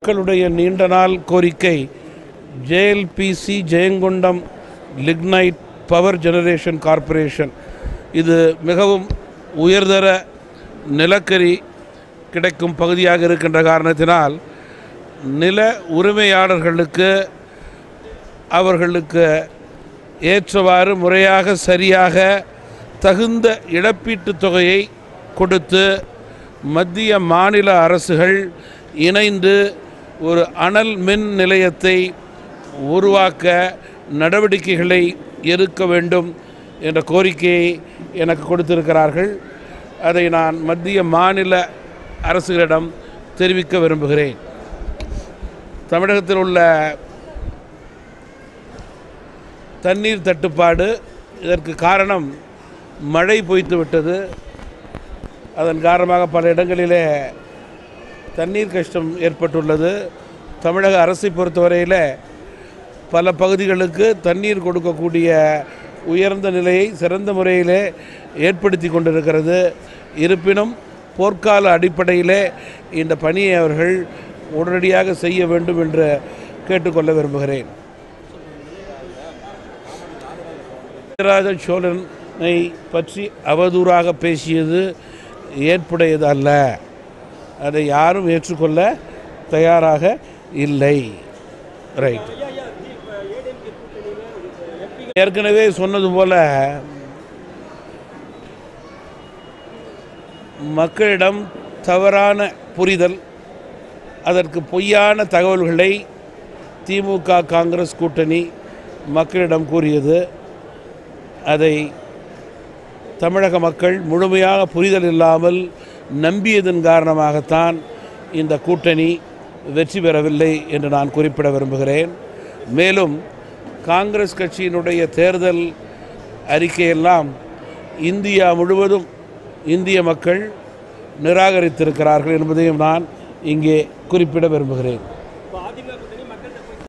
மக்களுடைய நீண்ட நாள் கோரிக்கை JLPC Jayankondam lignite power generation corporation இது மிகவும் உயர்தர நிலக்கரி கிடைக்கும் பகுதியாக இருக்கின்ற காரணத்தினால் நில உரிமையாளர்களுக்கு அவர்களுக்கு ஏற்றவாறு முறையாக சரியாக தகுந்த இழப்பீட்டுத் தொகையை கொடுத்து மத்திய மாநில அரசுகள் இணைந்து ஒரு அனல் மின் நிலையத்தை உருவாக்க நடவடிக்கைகளை எடுக்க வேண்டும் என்ற கோரிக்கையை எனக்கு கொடுத்திருக்கிறார்கள் அதை நான் மத்திய மாநில அரசுகளிடம் தெரிவிக்க விரும்புகிறேன் தமிழகத்தில் உள்ள தண்ணீர் தட்டுப்பாடு இதற்கு காரணம் மழை பொய்த்து விட்டது அதன் காரணமாக பல இடங்களிலே தண்ணீர் கஷ்டம் ஏற்பட்டுள்ளது தமிழக அரசை பொறுத்தவரையில் பல பகுதிகளுக்கு தண்ணீர் கொடுக்கக்கூடிய உயர்ந்த நிலையை சிறந்த முறையிலே ஏற்படுத்தி கொண்டிருக்கிறது இருப்பினும் போர்க்கால அடிப்படையிலே இந்த பணியை அவர்கள் உடனடியாக செய்ய வேண்டும் என்று கேட்டுக்கொள்ள விரும்புகிறேன் ராஜ சோழனை பற்றி அவதூறாக பேசியது ஏற்புடையது அல்ல அதை யாரும் ஏற்றுக்கொள்ள தயாராக இல்லை ரைட் ஏற்கனவே சொன்னது போல மக்களிடம் தவறான புரிதல் அதற்கு பொய்யான தகவல்களை திமுக காங்கிரஸ் கூட்டணி மக்களிடம் கூறியது அதை தமிழக மக்கள் முழுமையாக புரிதல் இல்லாமல் நம்பியதன் காரணமாகத்தான் இந்த கூட்டணி வெற்றி பெறவில்லை என்று நான் குறிப்பிட விரும்புகிறேன் மேலும் காங்கிரஸ் கட்சியினுடைய தேர்தல் அறிக்கையெல்லாம் இந்தியா முழுவதும் இந்திய மக்கள் நிராகரித்திருக்கிறார்கள் என்பதையும் நான் இங்கே குறிப்பிட விரும்புகிறேன்